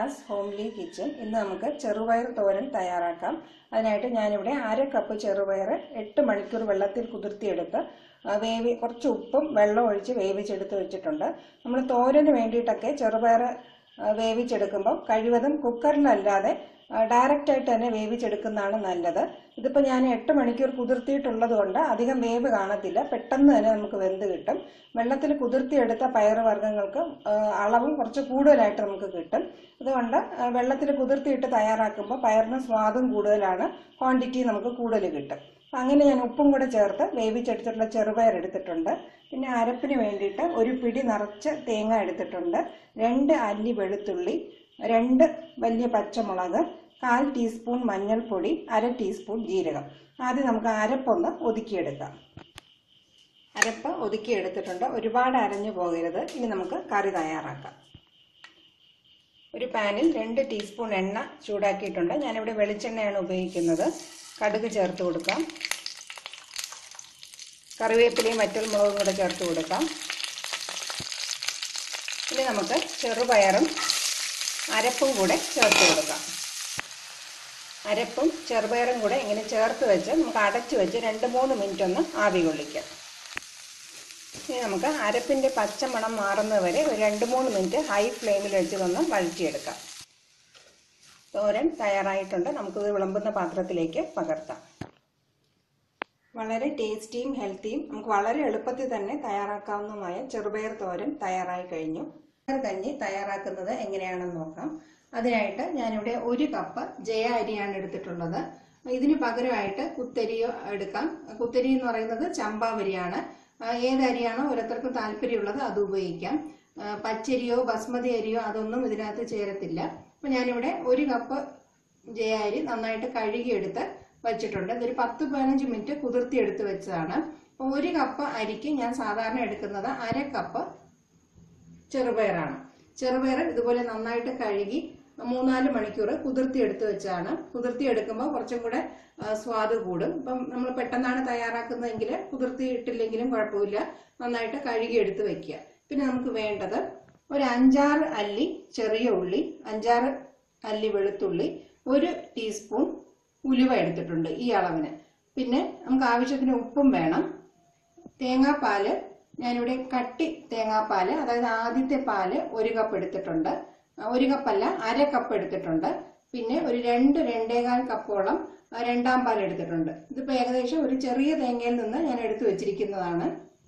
Riyas homely kitchen ഇന്ന് നമുക്ക് ചെറുപയർ തോരൻ തയ്യാറാക്കാം അതിനായിട്ട് ഞാനിവിടെ അര കപ്പ് ചെറുപയർ എട്ട് മണിക്കൂർ വെള്ളത്തിൽ കുതിർത്തിയെടുത്ത് ആ, വേവി കുറച്ച് ഉപ്പും വെള്ളം ഒഴിച്ച് വേവിച്ചെടുത്ത് വെച്ചിട്ടുണ്ട് നമ്മൾ തോരന് വേണ്ടിയിട്ടൊക്കെ ചെറുപയർ ആ, വേവിച്ചെടുക്കുമ്പോൾ കഴിവതും കുക്കറിലല്ലാതെ ഡയറക്റ്റ് ആയിട്ട് തന്നെ വേവിച്ചെടുക്കുന്നതാണ് നല്ലത് ഇതിപ്പോൾ ഞാൻ എട്ട് മണിക്കൂർ കുതിർത്തിയിട്ടുള്ളത് കൊണ്ട് അധികം വേവ് കാണത്തില്ല പെട്ടെന്ന് തന്നെ നമുക്ക് വെന്ത് കിട്ടും വെള്ളത്തിൽ കുതിർത്തിയെടുത്ത പയറുവർഗ്ഗങ്ങൾക്ക് ആ, അളവും കുറച്ച് കൂടുതലായിട്ട് നമുക്ക് കിട്ടും അതുകൊണ്ട് ആ, വെള്ളത്തിൽ കുതിർത്തിയിട്ട് തയ്യാറാക്കുമ്പോൾ പയറിന് സ്വാദും കൂടുതലാണ് ക്വാണ്ടിറ്റി നമുക്ക് കൂടുതൽ കിട്ടും അപ്പം അങ്ങനെ ഞാൻ ഉപ്പും കൂടെ ചേർത്ത് വേവിച്ചെടുത്തിട്ടുള്ള ചെറുപയർ എടുത്തിട്ടുണ്ട് പിന്നെ അരപ്പിന് വേണ്ടിയിട്ട് ഒരു പിടി നിറച്ച് തേങ്ങ എടുത്തിട്ടുണ്ട് രണ്ട് അല്ലി വെളുത്തുള്ളി രണ്ട് വലിയ പച്ചമുളക് കാൽ ടീസ്പൂൺ മഞ്ഞൾപ്പൊടി അര ടീസ്പൂൺ ജീരകം ആദ്യം നമുക്ക് അരപ്പൊന്ന് ഒതുക്കിയെടുക്കാം അരപ്പ് ഒതുക്കിയെടുത്തിട്ടുണ്ട് ഒരുപാട് അരഞ്ഞു പോകരുത് ഇനി നമുക്ക് കറി തയ്യാറാക്കാം ഒരു പാനിൽ രണ്ട് ടീസ്പൂൺ എണ്ണ ചൂടാക്കിയിട്ടുണ്ട് ഞാനിവിടെ വെളിച്ചെണ്ണയാണ് ഉപയോഗിക്കുന്നത് കടുക് ചേർത്ത് കൊടുക്കാം കറിവേപ്പിലയും മറ്റൽ മുളകും കൂടെ ചേർത്ത് കൊടുക്കാം ഇനി നമുക്ക് ചെറുപയറും അരപ്പും കൂടെ ചേർത്ത് കൊടുക്കാം അരപ്പും ചെറുപയറും കൂടെ ഇങ്ങനെ ചേർത്ത് വെച്ച് നമുക്ക് അടച്ചു വെച്ച് രണ്ട് മൂന്ന് മിനിറ്റ് ഒന്ന് ആവി കൊള്ളിക്കാം ഇനി നമുക്ക് അരപ്പിൻ്റെ പച്ചമണം മാറുന്നത് വരെ ഒരു രണ്ട് മൂന്ന് മിനിറ്റ് ഹൈ ഫ്ലെയിമിൽ വെച്ച് ഒന്ന് വഴറ്റിയെടുക്കാം തോരൻ തയ്യാറായിട്ടുണ്ട് നമുക്കിത് വിളമ്പുന്ന പാത്രത്തിലേക്ക് പകർത്താം വളരെ ടേസ്റ്റിയും ഹെൽത്തിയും നമുക്ക് വളരെ എളുപ്പത്തിൽ തന്നെ തയ്യാറാക്കാവുന്നതുമായ ചെറുപയർ തോരൻ തയ്യാറായി കഴിഞ്ഞു ചെറുപയർ കഞ്ഞി തയ്യാറാക്കുന്നത് എങ്ങനെയാണെന്ന് നോക്കാം അതിനായിട്ട് ഞാനിവിടെ ഒരു കപ്പ് ജയ അരിയാണ് എടുത്തിട്ടുള്ളത് ഇതിന് പകരമായിട്ട് കുത്തരിയോ എടുക്കാം കുത്തരി എന്ന് പറയുന്നത് ചമ്പാവരിയാണ് ആ, ഏത് അരിയാണോ ഓരോരുത്തർക്കും താല്പര്യമുള്ളത് അത് ഉപയോഗിക്കാം ആ, പച്ചരിയോ ബസ്മതി അരിയോ അതൊന്നും ഇതിനകത്ത് ചേരത്തില്ല അപ്പൊ ഞാനിവിടെ ഒരു കപ്പ് ജയ അരി നന്നായിട്ട് കഴുകിയെടുത്ത് വെച്ചിട്ടുണ്ട് ഇതൊരു പത്ത് പതിനഞ്ച് മിനിറ്റ് കുതിർത്തി എടുത്ത് വെച്ചതാണ് അപ്പോൾ ഒരു കപ്പ് അരിക്ക് ഞാൻ സാധാരണ എടുക്കുന്നത് അര കപ്പ് ചെറുപയറാണ് ചെറുപയർ ഇതുപോലെ നന്നായിട്ട് കഴുകി മൂന്നാല് മണിക്കൂർ കുതിർത്തി എടുത്ത് വെച്ചാണ് കുതിർത്തി എടുക്കുമ്പോൾ കുറച്ചും കൂടെ ആ, സ്വാദ് കൂടും ഇപ്പം നമ്മൾ പെട്ടെന്നാണ് തയ്യാറാക്കുന്നതെങ്കിൽ കുതിർത്തി ഇട്ടില്ലെങ്കിലും കുഴപ്പമില്ല നന്നായിട്ട് കഴുകി എടുത്ത് വെക്കുക പിന്നെ നമുക്ക് വേണ്ടത് ഒരു അഞ്ചാറ് അല്ലി ചെറിയ ഉള്ളി അഞ്ചാറ് അല്ലി വെളുത്തുള്ളി ഒരു ടീസ്പൂൺ ഉലുവ എടുത്തിട്ടുണ്ട് ഈ അളവിന് പിന്നെ നമുക്ക് ആവശ്യത്തിന് ഉപ്പും വേണം തേങ്ങാപ്പാല് ഞാനിവിടെ കട്ടി തേങ്ങാപ്പാല് അതായത് ആദ്യത്തെ പാല് ഒരു കപ്പ് എടുത്തിട്ടുണ്ട് ആ, ഒരു കപ്പല്ല അര കപ്പ് എടുത്തിട്ടുണ്ട് പിന്നെ ഒരു രണ്ട് രണ്ടേകാൽ കപ്പോളം ആ, രണ്ടാം പാൽ എടുത്തിട്ടുണ്ട് ഇതിപ്പോൾ ഏകദേശം ഒരു ചെറിയ തേങ്ങയിൽ നിന്ന് ഞാൻ എടുത്തു വെച്ചിരിക്കുന്നതാണ്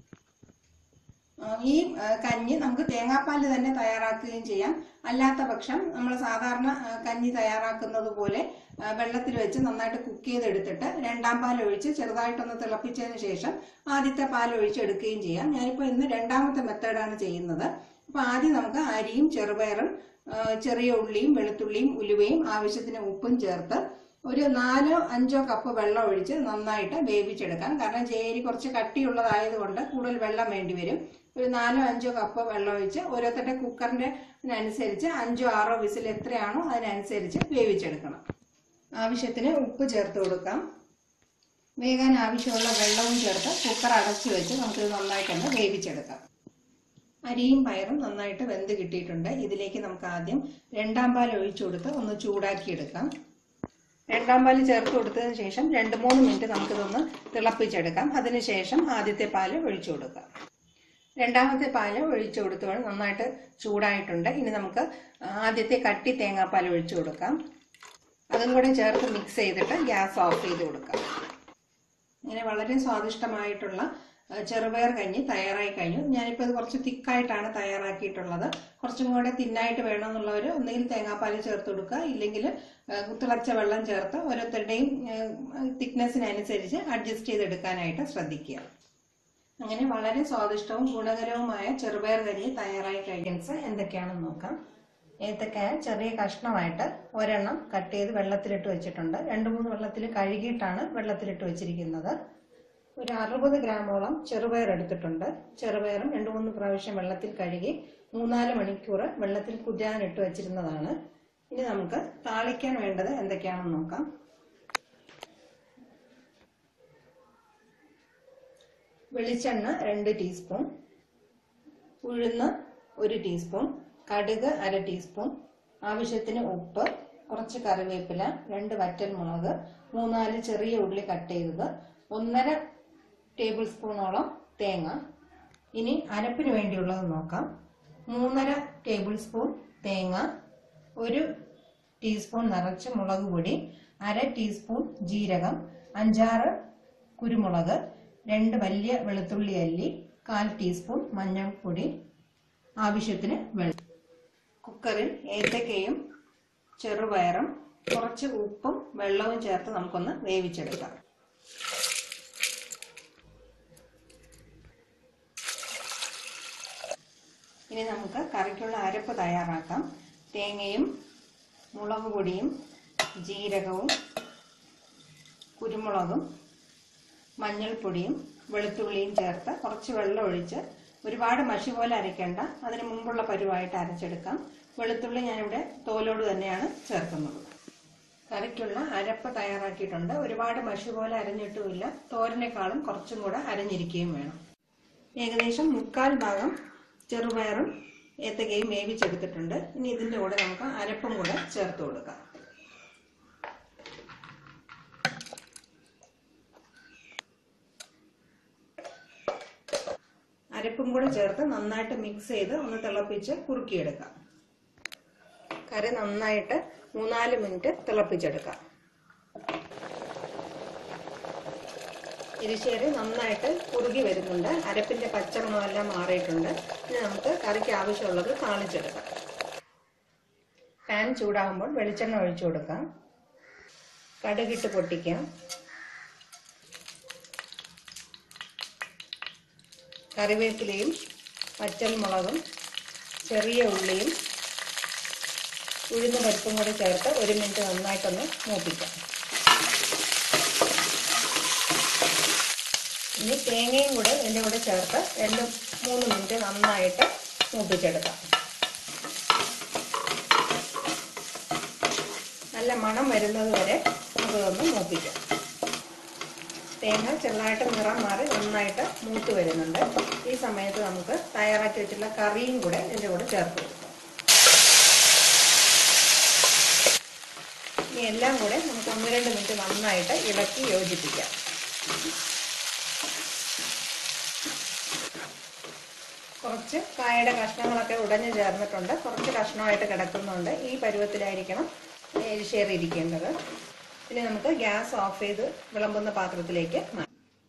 ആ, ഈ ആ, കഞ്ഞി നമുക്ക് തേങ്ങാപ്പാല് തന്നെ തയ്യാറാക്കുകയും ചെയ്യാം അല്ലാത്ത പക്ഷം നമ്മൾ സാധാരണ ആ, കഞ്ഞി തയ്യാറാക്കുന്നത് പോലെ ആ, വെള്ളത്തിൽ വെച്ച് നന്നായിട്ട് കുക്ക് ചെയ്തെടുത്തിട്ട് രണ്ടാം പാൽ ഒഴിച്ച് ചെറുതായിട്ടൊന്ന് തിളപ്പിച്ചതിന് ശേഷം ആദ്യത്തെ പാൽ ഒഴിച്ച് എടുക്കുകയും ചെയ്യാം ഞാനിപ്പോൾ ഇന്ന് രണ്ടാമത്തെ മെത്തേഡാണ് ചെയ്യുന്നത് അപ്പോൾ ആദ്യം നമുക്ക് അരിയും ചെറുപയറും ആ, ചെറിയ ഉള്ളിയും വെളുത്തുള്ളിയും ഉലുവയും ആവശ്യത്തിന് ഉപ്പും ചേർത്ത് ഒരു നാലോ അഞ്ചോ കപ്പ് വെള്ളം ഒഴിച്ച് നന്നായിട്ട് വേവിച്ചെടുക്കാം കാരണം ചേരി കുറച്ച് കട്ടിയുള്ളതായതുകൊണ്ട് കൂടുതൽ വെള്ളം വേണ്ടി വരും ഒരു നാലോ അഞ്ചോ കപ്പ് വെള്ളം ഒഴിച്ച് ഓരോരുത്തരുടെ കുക്കറിന്റെ അനുസരിച്ച് അഞ്ചോ ആറോ വിസിൽ എത്രയാണോ അതിനനുസരിച്ച് വേവിച്ചെടുക്കണം ആവശ്യത്തിന് ഉപ്പ് ചേർത്ത് കൊടുക്കാം വേകാൻ ആവശ്യമുള്ള വെള്ളവും ചേർത്ത് കുക്കർ അടച്ചു വെച്ച് നമുക്കിത് നന്നായിട്ടൊന്ന് വേവിച്ചെടുക്കാം അരിയും പയറും നന്നായിട്ട് വെന്ത് കിട്ടിയിട്ടുണ്ട് ഇതിലേക്ക് നമുക്ക് ആദ്യം രണ്ടാം പാൽ ഒഴിച്ചു കൊടുത്ത് ഒന്ന് ചൂടാക്കിയെടുക്കാം രണ്ടാം പാല് ചേർത്ത് കൊടുത്തതിന് ശേഷം രണ്ട് മൂന്ന് മിനിറ്റ് നമുക്കിതൊന്ന് തിളപ്പിച്ചെടുക്കാം അതിനുശേഷം ആദ്യത്തെ പാല് ഒഴിച്ചു കൊടുക്കാം രണ്ടാമത്തെ പാല് ഒഴിച്ചു കൊടുത്തു നന്നായിട്ട് ചൂടായിട്ടുണ്ട് ഇനി നമുക്ക് ആദ്യത്തെ കട്ടി തേങ്ങാപ്പാൽ ഒഴിച്ചു കൊടുക്കാം അതും കൂടെ ചേർത്ത് മിക്സ് ചെയ്തിട്ട് ഗ്യാസ് ഓഫ് ചെയ്ത് കൊടുക്കാം ഇങ്ങനെ വളരെ സ്വാദിഷ്ടമായിട്ടുള്ള ആ, ചെറുപയർ കഞ്ഞി തയ്യാറായി കഴിഞ്ഞു ഞാനിപ്പോൾ ഇത് കുറച്ച് തിക്കായിട്ടാണ് തയ്യാറാക്കിയിട്ടുള്ളത് കുറച്ചും കൂടെ തിന്നായിട്ട് വേണമെന്നുള്ളവർ ഒന്നുകിൽ തേങ്ങാപ്പാൽ ചേർത്ത് കൊടുക്കുക ഇല്ലെങ്കിൽ ആ, തിളച്ച വെള്ളം ചേർത്ത് ഓരോരുത്തരുടെയും തിക്നെസ്സിനനുസരിച്ച് അഡ്ജസ്റ്റ് ചെയ്തെടുക്കാനായിട്ട് ശ്രദ്ധിക്കുക അങ്ങനെ വളരെ സ്വാദിഷ്ടവും ഗുണകരവുമായ ചെറുപയർ കഞ്ഞി തയ്യാറായി കഴിക്കൻസ് എന്തൊക്കെയാണെന്ന് നോക്കാം ഏത്തക്കായ ചെറിയ കഷ്ണമായിട്ട് ഒരെണ്ണം കട്ട് ചെയ്ത് വെള്ളത്തിലിട്ട് വെച്ചിട്ടുണ്ട് രണ്ട് മൂന്ന് വെള്ളത്തിൽ കഴുകിയിട്ടാണ് വെള്ളത്തിലിട്ട് വെച്ചിരിക്കുന്നത് ഒരു അറുപത് ഗ്രാമോളം ചെറുപയർ എടുത്തിട്ടുണ്ട് ചെറുപയറും രണ്ട് മൂന്ന് പ്രാവശ്യം വെള്ളത്തിൽ കഴുകി മൂന്നാല് മണിക്കൂർ വെള്ളത്തിൽ കുതിരാനിട്ട് വെച്ചിരുന്നതാണ് ഇനി നമുക്ക് താളിക്കാൻ വേണ്ടത് എന്തൊക്കെയാണെന്ന് നോക്കാം വെളിച്ചെണ്ണ രണ്ട് ടീസ്പൂൺ ഉഴുന്ന് ഒരു ടീസ്പൂൺ കടുക് അര ടീസ്പൂൺ ആവശ്യത്തിന് ഉപ്പ് കുറച്ച് കറിവേപ്പില രണ്ട് വറ്റൽ മുളക് മൂന്നാല് ചെറിയ ഉള്ളി കട്ട് ചെയ്തത് ഒന്നര ടേബിൾ സ്പൂണോളം തേങ്ങ ഇനി അരപ്പിന് വേണ്ടിയുള്ളത് നോക്കാം മൂന്നര ടേബിൾ സ്പൂൺ തേങ്ങ ഒരു ടീസ്പൂൺ നിറച്ച് മുളക് പൊടി അര ടീസ്പൂൺ ജീരകം അഞ്ചാറ് കുരുമുളക് രണ്ട് വലിയ വെളുത്തുള്ളി അല്ലി കാൽ ടീസ്പൂൺ മഞ്ഞൾപ്പൊടി ആവശ്യത്തിന് വെള്ളം കുക്കറിൽ ഏത്തക്കയും ചെറുപയറും കുറച്ച് ഉപ്പും വെള്ളവും ചേർത്ത് നമുക്കൊന്ന് വേവിച്ചെടുക്കാം ഇനി നമുക്ക് കറിക്കുള്ള അരപ്പ് തയ്യാറാക്കാം തേങ്ങയും മുളക് പൊടിയും ജീരകവും കുരുമുളകും മഞ്ഞൾപ്പൊടിയും വെളുത്തുള്ളിയും ചേർത്ത് കുറച്ച് വെള്ളം ഒഴിച്ച് ഒരുപാട് മഷി പോലെ അരയ്ക്കേണ്ട അതിന് മുമ്പുള്ള പരുവായിട്ട് അരച്ചെടുക്കാം വെളുത്തുള്ളി ഞാനിവിടെ തോലോട് തന്നെയാണ് ചേർക്കുന്നത് കറിക്കുള്ള അരപ്പ് തയ്യാറാക്കിയിട്ടുണ്ട് ഒരുപാട് മഷി പോലെ അരഞ്ഞിട്ടുമില്ല തോരനേക്കാളും കുറച്ചും കൂടെ അരഞ്ഞിരിക്കുകയും വേണം ഏകദേശം മുക്കാൽ ഭാഗം ചെറുപയറും ഏത്തക്കയും വേവിച്ചെടുത്തിട്ടുണ്ട് ഇനി ഇതിൻ്റെ കൂടെ നമുക്ക് അരപ്പും കൂടെ ചേർത്ത് കൊടുക്കാം അരപ്പും കൂടെ ചേർത്ത് നന്നായിട്ട് മിക്സ് ചെയ്ത് ഒന്ന് തിളപ്പിച്ച് കുറുക്കിയെടുക്കാം കറി നന്നായിട്ട് മൂന്നാല് മിനിറ്റ് തിളപ്പിച്ചെടുക്കാം എരിശ്ശേരി നന്നായിട്ട് കുറുകി വരുന്നുണ്ട് അരപ്പിന്റെ പച്ചമണമെല്ലാം മാറിയിട്ടുണ്ട് ഇനി നമുക്ക് കറിക്ക് ആവശ്യമുള്ളത് താളിച്ചെടുക്കാം പാൻ ചൂടാകുമ്പോൾ വെളിച്ചെണ്ണ ഒഴിച്ചു കൊടുക്കാം കടുകിട്ട് പൊട്ടിക്കാം കറിവേപ്പിലയും പച്ചമുളകും ചെറിയ ഉള്ളിയും ഉഴുന്ന പരിപ്പും കൂടി ചേർത്ത് ഒരു മിനിറ്റ് നന്നായിട്ടൊന്ന് മൂപ്പിക്കാം ഇനി തേങ്ങയും കൂടെ ഇതിൻ്റെ കൂടെ ചേർത്ത് രണ്ട് മൂന്ന് മിനിറ്റ് നന്നായിട്ട് മൂപ്പിച്ചെടുക്കാം നല്ല മണം വരുന്നത് വരെ നമുക്കൊന്ന് മൂപ്പിക്കാം തേങ്ങ ചെറുതായിട്ട് നിറം മാറി നന്നായിട്ട് മൂത്ത് വരുന്നുണ്ട് ഈ സമയത്ത് നമുക്ക് തയ്യാറാക്കി വെച്ചിട്ടുള്ള കറിയും കൂടെ ഇതിൻ്റെ കൂടെ ചേർത്ത് കൊടുക്കാം ഇനി എല്ലാം കൂടെ നമുക്ക് ഒന്ന് രണ്ട് മിനിറ്റ് നന്നായിട്ട് ഇളക്കി യോജിപ്പിക്കാം കുറച്ച് കായയുടെ കഷ്ണങ്ങളൊക്കെ ഉടഞ്ഞു ചേർന്നിട്ടുണ്ട് കുറച്ച് കഷ്ണമായിട്ട് കിടക്കുന്നുണ്ട് ഈ പരുവത്തിലായിരിക്കണം എരിശ്ശേറി ഇരിക്കേണ്ടത് ഇനി നമുക്ക് ഗ്യാസ് ഓഫ് ചെയ്ത് വിളമ്പുന്ന പാത്രത്തിലേക്ക് മാറ്റാം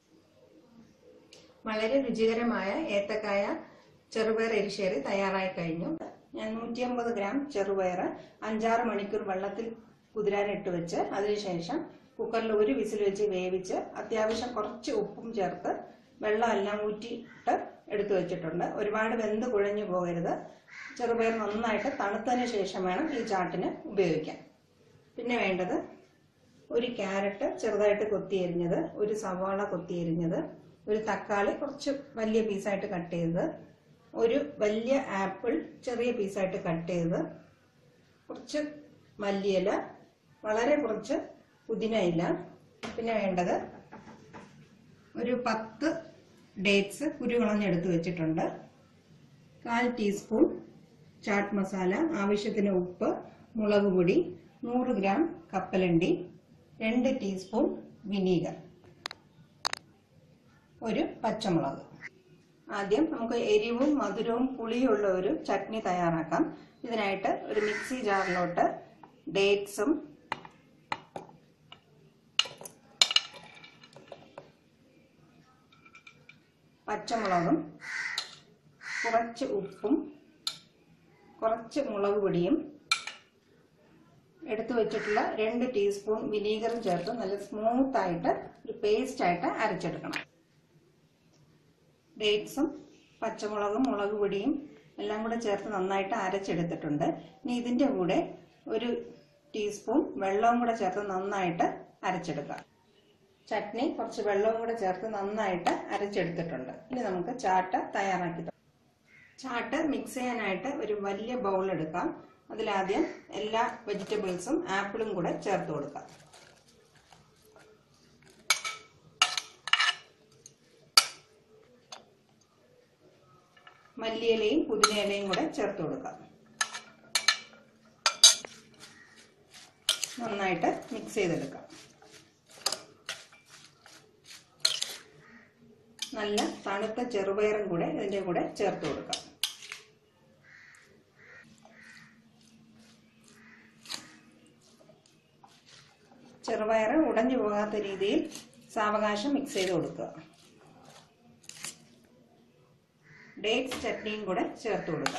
വളരെ രുചികരമായ ഏത്തക്കായ ചെറുപയർ എരിശ്ശേറി തയ്യാറായി കഴിഞ്ഞു ഞാൻ നൂറ്റി അമ്പത് ഗ്രാം ചെറുപയർ അഞ്ചാറ് മണിക്കൂർ വെള്ളത്തിൽ കുതിരാനിട്ട് വെച്ച് അതിനുശേഷം കുക്കറിൽ ഒരു വിസിൽ വെച്ച് വേവിച്ച് അത്യാവശ്യം കുറച്ച് ഉപ്പും ചേർത്ത് വെള്ളമെല്ലാം ഊറ്റിയിട്ട് എടുത്തു വെച്ചിട്ടുണ്ട് ഒരുപാട് വെന്ത് കുഴഞ്ഞു പോകരുത് ചെറുപയർ നന്നായിട്ട് തണുത്തതിന് ശേഷം വേണം ഈ ചാട്ടിന് ഉപയോഗിക്കാൻ പിന്നെ വേണ്ടത് ഒരു ക്യാരറ്റ് ചെറുതായിട്ട് കൊത്തിയരിഞ്ഞത് ഒരു സവാള കൊത്തിയരിഞ്ഞത് ഒരു തക്കാളി കുറച്ച് വലിയ പീസായിട്ട് കട്ട് ചെയ്തത് ഒരു വലിയ ആപ്പിൾ ചെറിയ പീസായിട്ട് കട്ട് ചെയ്തത് കുറച്ച് മല്ലിയില വളരെ കുറച്ച് പുതിന ഇല പിന്നെ വേണ്ടത് ഒരു പത്ത് ഡേറ്റ്സ് കുരുകളഞ്ഞെടുത്ത് വെച്ചിട്ടുണ്ട് കാൽ ടീസ്പൂൺ ചാട്ട് മസാല ആവശ്യത്തിന് ഉപ്പ് മുളക് പൊടി നൂറ് ഗ്രാം കപ്പലണ്ടി രണ്ട് ടീസ്പൂൺ വിനീഗർ ഒരു പച്ചമുളക് ആദ്യം നമുക്ക് എരിവും മധുരവും പുളിയുള്ള ഒരു ചട്നി തയ്യാറാക്കാം ഇതിനായിട്ട് ഒരു മിക്സി ജാറിലോട്ട് ഡേറ്റ്സും പച്ചമുളകും കുറച്ച് ഉപ്പും കുറച്ച് മുളക് പൊടിയും എടുത്തു വെച്ചിട്ടുള്ള രണ്ട് ടീസ്പൂൺ വിനീഗറും ചേർത്ത് നല്ല സ്മൂത്ത് ആയിട്ട് ഒരു പേസ്റ്റ് ആയിട്ട് അരച്ചെടുക്കണം ഡേറ്റ്സും പച്ചമുളകും മുളക് പൊടിയും എല്ലാം കൂടെ ചേർത്ത് നന്നായിട്ട് അരച്ചെടുത്തിട്ടുണ്ട് ഇനി ഇതിൻ്റെ കൂടെ ഒരു ടീസ്പൂൺ വെള്ളവും കൂടെ ചേർത്ത് നന്നായിട്ട് അരച്ചെടുക്കാം ചട്നി കുറച്ച് വെള്ളവും കൂടെ ചേർത്ത് നന്നായിട്ട് അരച്ചെടുത്തിട്ടുണ്ട് ഇനി നമുക്ക് ചാട്ട് തയ്യാറാക്കി തുടങ്ങാം. ചാട്ട് മിക്സ് ചെയ്യാനായിട്ട് ഒരു വലിയ ബൗൾ എടുക്കാം അതിലാദ്യം എല്ലാ വെജിറ്റബിൾസും ആപ്പിളും കൂടെ ചേർത്ത് കൊടുക്കാം മല്ലിയിലയും പുതിനയിലയും കൂടെ ചേർത്ത് കൊടുക്കാം നന്നായിട്ട് മിക്സ് ചെയ്തെടുക്കാം നല്ല തണുത്ത ചെറുപയറും കൂടെ ഇതിൻ്റെ കൂടെ ചേർത്ത് കൊടുക്കാം ചെറുപയർ ഉടഞ്ഞു പോകാത്ത രീതിയിൽ സാവകാശം മിക്സ് ചെയ്ത് കൊടുക്കുക ഡേറ്റ്സ് ചട്നിയും കൂടെ ചേർത്ത് കൊടുക്കുക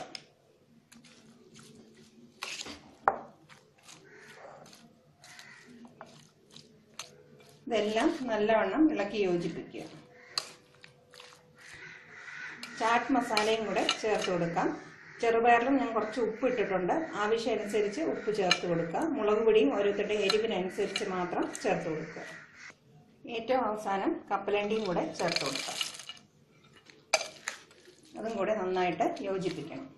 ഇതെല്ലാം നല്ലവണ്ണം ഇളക്കി യോജിപ്പിക്കുക ചാറ്റ് മസാലയും കൂടെ ചേർത്ത് കൊടുക്കാം ചെറുപയറിലും ഞാൻ കുറച്ച് ഉപ്പ് ഇട്ടിട്ടുണ്ട് ആവശ്യമനുസരിച്ച് ഉപ്പ് ചേർത്ത് കൊടുക്കുക മുളക് പൊടിയും ഓരോരുത്തരുടെ എരിവിനനുസരിച്ച് മാത്രം ചേർത്ത് കൊടുക്കുക ഏറ്റവും അവസാനം കപ്പലണ്ടിയും കൂടെ ചേർത്ത് കൊടുക്കുക അതും കൂടെ നന്നായിട്ട് യോജിപ്പിക്കണം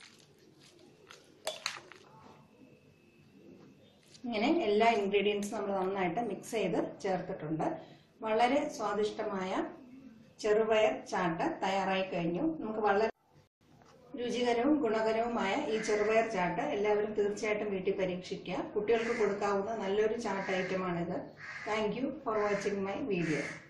ഇങ്ങനെ എല്ലാ ഇൻഗ്രീഡിയൻസും നമ്മൾ നന്നായിട്ട് മിക്സ് ചെയ്ത് ചേർത്തിട്ടുണ്ട് വളരെ സ്വാദിഷ്ടമായ ചെറുപയർ ചാട്ട് തയ്യാറായി കഴിഞ്ഞു നമുക്ക് വളരെ രുചികരവും ഗുണകരവുമായ ഈ ചെറുപയർ ചാട്ട് എല്ലാവരും തീർച്ചയായിട്ടും വീട്ടിൽ പരീക്ഷിക്കുക കുട്ടികൾക്ക് കൊടുക്കാവുന്ന നല്ലൊരു ചാട്ട് ഐറ്റമാണിത് thank you for watching my video